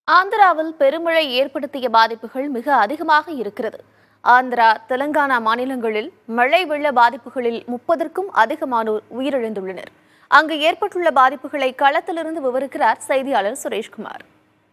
ஆந்திராவில் பெருமழை ஏற்படுத்திய பாதிப்புகள் மிக அதிகமாக இருக்கிறது ஆந்திரா தெலங்கானா மாநிலங்களில் மழை வெள்ள பாதிப்புகளில் முப்பதற்கும் அதிகமானோர் உயிரிழந்துள்ளனர் அங்கு ஏற்பட்டுள்ள பாதிப்புகளை களத்திலிருந்து விவரிக்கிறார் செய்தியாளர் சுரேஷ்குமார்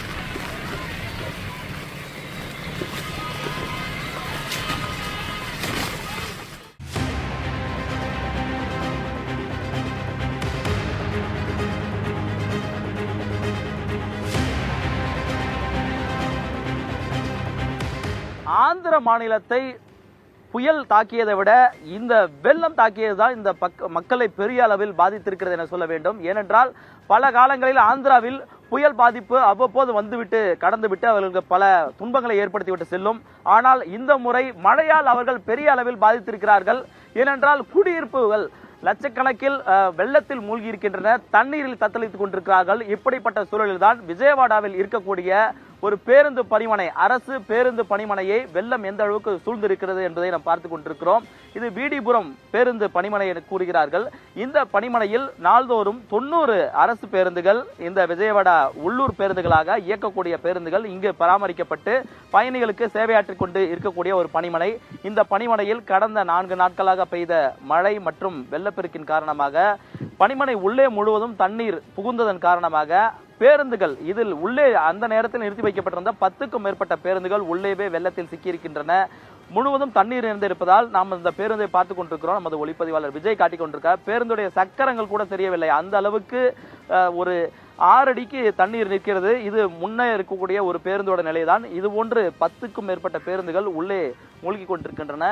ஆந்திர மாநிலத்தை புயல் தாக்கியதை விட இந்த வெள்ளம் தாக்கியதுதான் இந்த பக்க மக்களை பெரிய அளவில் பாதித்திருக்கிறது என சொல்ல வேண்டும் ஏனென்றால் பல காலங்களில் ஆந்திராவில் புயல் பாதிப்பு அவ்வப்போது வந்துவிட்டு கடந்துவிட்டு அவர்களுக்கு பல துன்பங்களை ஏற்படுத்திவிட்டு செல்லும் ஆனால் இந்த முறை மழையால் அவர்கள் பெரிய அளவில் பாதித்திருக்கிறார்கள் ஏனென்றால் குடியிருப்புகள் லட்சக்கணக்கில் அஹ், வெள்ளத்தில் மூழ்கி இருக்கின்றன தண்ணீரில் தத்தளித்துக் கொண்டிருக்கிறார்கள் இப்படிப்பட்ட சூழலில்தான் விஜயவாடாவில் இருக்கக்கூடிய ஒரு பேருந்து பணிமனை அரசு பேருந்து பணிமனையை வெள்ளம் எந்த அளவுக்கு சூழ்ந்திருக்கிறது என்பதை நாம் பார்த்து கொண்டிருக்கிறோம் இது வீடிபுரம் பேருந்து பணிமனை என கூறுகிறார்கள் இந்த பணிமனையில் நாள்தோறும் தொண்ணூறு அரசு பேருந்துகள் இந்த விஜயவாடா உள்ளூர் பேருந்துகளாக இயக்கக்கூடிய பேருந்துகள் இங்கு பராமரிக்கப்பட்டு பயணிகளுக்கு சேவையாற்றிக் கொண்டு இருக்கக்கூடிய ஒரு பணிமனை இந்த பணிமனையில் கடந்த நான்கு நாட்களாக பெய்த மழை மற்றும் வெள்ளப்பெருக்கின் காரணமாக பணிமனை உள்ளே முழுவதும் தண்ணீர் புகுந்ததன் காரணமாக பேருந்துகள் இதில் உள்ளே அந்த நேரத்தில் நிறுத்தி வைக்கப்பட்டிருந்த பத்துக்கும் மேற்பட்ட பேருந்துகள் உள்ளேவே வெள்ளத்தில் சிக்கியிருக்கின்றன முழுவதும் தண்ணீர் நிறைந்திருப்பதால் நாம் இந்த பேருந்தை பார்த்து கொண்டிருக்கிறோம் நமது ஒளிப்பதிவாளர் விஜய் காட்டிக் கொண்டிருக்கார் பேருந்துடைய சக்கரங்கள் கூட தெரியவில்லை அந்த அளவுக்கு அஹ், ஒரு ஆறு அடிக்கு தண்ணீர் நிற்கிறது இது முன்னே இருக்கக்கூடிய ஒரு பேருந்தோட நிலைதான் இது போன்று பத்துக்கும் மேற்பட்ட பேருந்துகள் உள்ளே மூழ்கி கொண்டிருக்கின்றன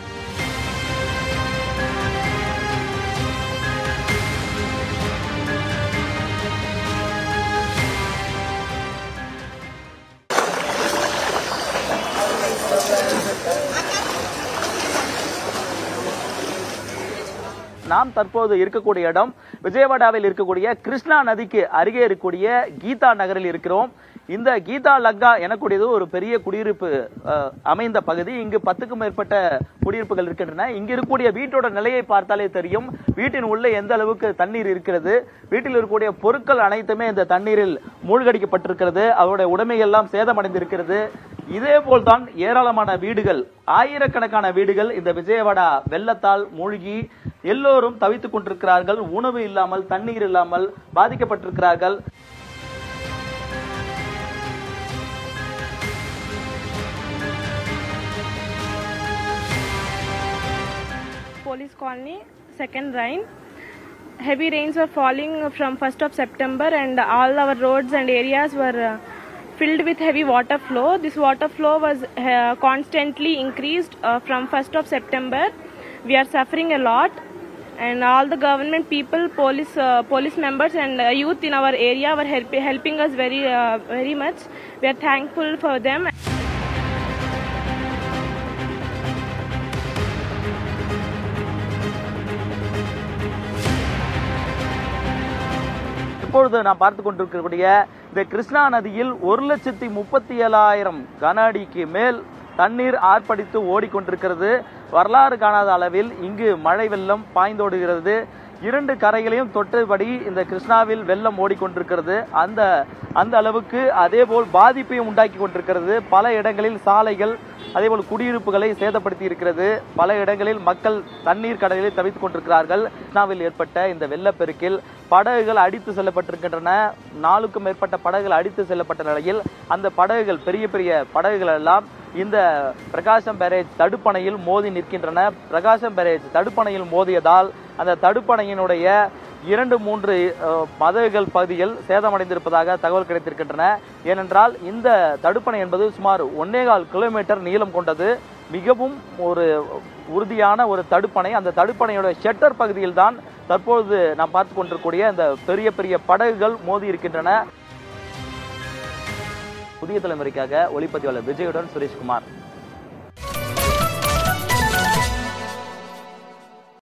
நாம் தற்போது இருக்கக்கூடிய இடம் விஜயவாடாவில் இருக்கக்கூடிய கிருஷ்ணா நதிக்கு அருகே இருக்கக்கூடிய கீதா நகரில் இருக்கிறோம் இந்த கீதா லங்கா எனக்கூடியது ஒரு பெரிய குடியிருப்பு அஹ், அமைந்த பகுதி இங்கு பத்துக்கும் மேற்பட்ட குடியிருப்புகள் இருக்கின்றன இங்கு இருக்கக்கூடிய வீட்டோட நிலையை பார்த்தாலே தெரியும் வீட்டின் உள்ளே எந்த அளவுக்கு தண்ணீர் இருக்கிறது வீட்டில் இருக்கக்கூடிய பொருட்கள் அனைத்துமே இந்த தண்ணீரில் மூழ்கடிக்கப்பட்டிருக்கிறது அவருடைய உடைமைகள் எல்லாம் சேதமடைந்திருக்கிறது இதே போல்தான் ஏராளமான வீடுகள் ஆயிரக்கணக்கான வீடுகள் இந்த விஜயவாடா வெள்ளத்தால் மூழ்கி எல்லோரும் தவித்துக் கொண்டிருக்கிறார்கள் உணவு இல்லாமல் தண்ணீர் இல்லாமல் பாதிக்கப்பட்டிருக்கிறார்கள் police colony second rain heavy rains were falling from 1st of september and all our roads and areas were uh, filled with heavy water flow this water flow was uh, constantly increased uh, from 1st of september we are suffering a lot and all the government people police uh, police members and uh, youth in our area were help- helping us very uh, very much we are thankful for them இப்பொழுது நாம் பார்த்து கொண்டிருக்கக்கூடிய இந்த கிருஷ்ணா நதியில் ஒரு லட்சத்தி முப்பத்தி ஏழாயிரம் கன அடிக்கு மேல் தண்ணீர் ஆர்ப்பரித்து ஓடிக்கொண்டிருக்கிறது வரலாறு காணாத அளவில் இங்கு மழை வெள்ளம் பாய்ந்தோடுகிறது இரண்டு கரைகளையும் தொட்டபடி இந்த கிருஷ்ணாவில் வெள்ளம் ஓடிக்கொண்டிருக்கிறது அந்த அந்த அளவுக்கு அதேபோல் பாதிப்பையும் உண்டாக்கி கொண்டிருக்கிறது பல இடங்களில் சாலைகள் அதேபோல் குடியிருப்புகளை சேதப்படுத்தி இருக்கிறது பல இடங்களில் மக்கள் தண்ணீர் கடலில் தவித்துக் கொண்டிருக்கிறார்கள் கிருஷ்ணாவில் ஏற்பட்ட இந்த வெள்ளப்பெருக்கில் படகுகள் அடித்து செல்லப்பட்டிருக்கின்றன நாலுக்கும் மேற்பட்ட படகுகள் அடித்து செல்லப்பட்ட நிலையில் அந்த படகுகள் பெரிய பெரிய படகுகள் எல்லாம் இந்த பிரகாசம் பேரேஜ் தடுப்பணையில் மோதி நிற்கின்றன பிரகாசம் பேரேஜ் தடுப்பணையில் மோதியதால் அந்த தடுப்பணையினுடைய இரண்டு மூன்று அஹ், மதகுகள் பகுதிகள் சேதமடைந்திருப்பதாக தகவல் கிடைத்திருக்கின்றன ஏனென்றால் இந்த தடுப்பணை என்பது சுமார் ஒன்னேகால் கிலோமீட்டர் நீளம் கொண்டது மிகவும் ஒரு உறுதியான ஒரு தடுப்பணை அந்த தடுப்பணையோட ஷெட்டர் பகுதியில் தான் தற்பொழுது நாம் பார்த்து கொண்டிருக்கக்கூடிய இந்த பெரிய பெரிய படகுகள் மோதி இருக்கின்றன புதிய தலைமுறைக்காக ஒளிப்பதிவாளர் விஜயுடன் சுரேஷ்குமார்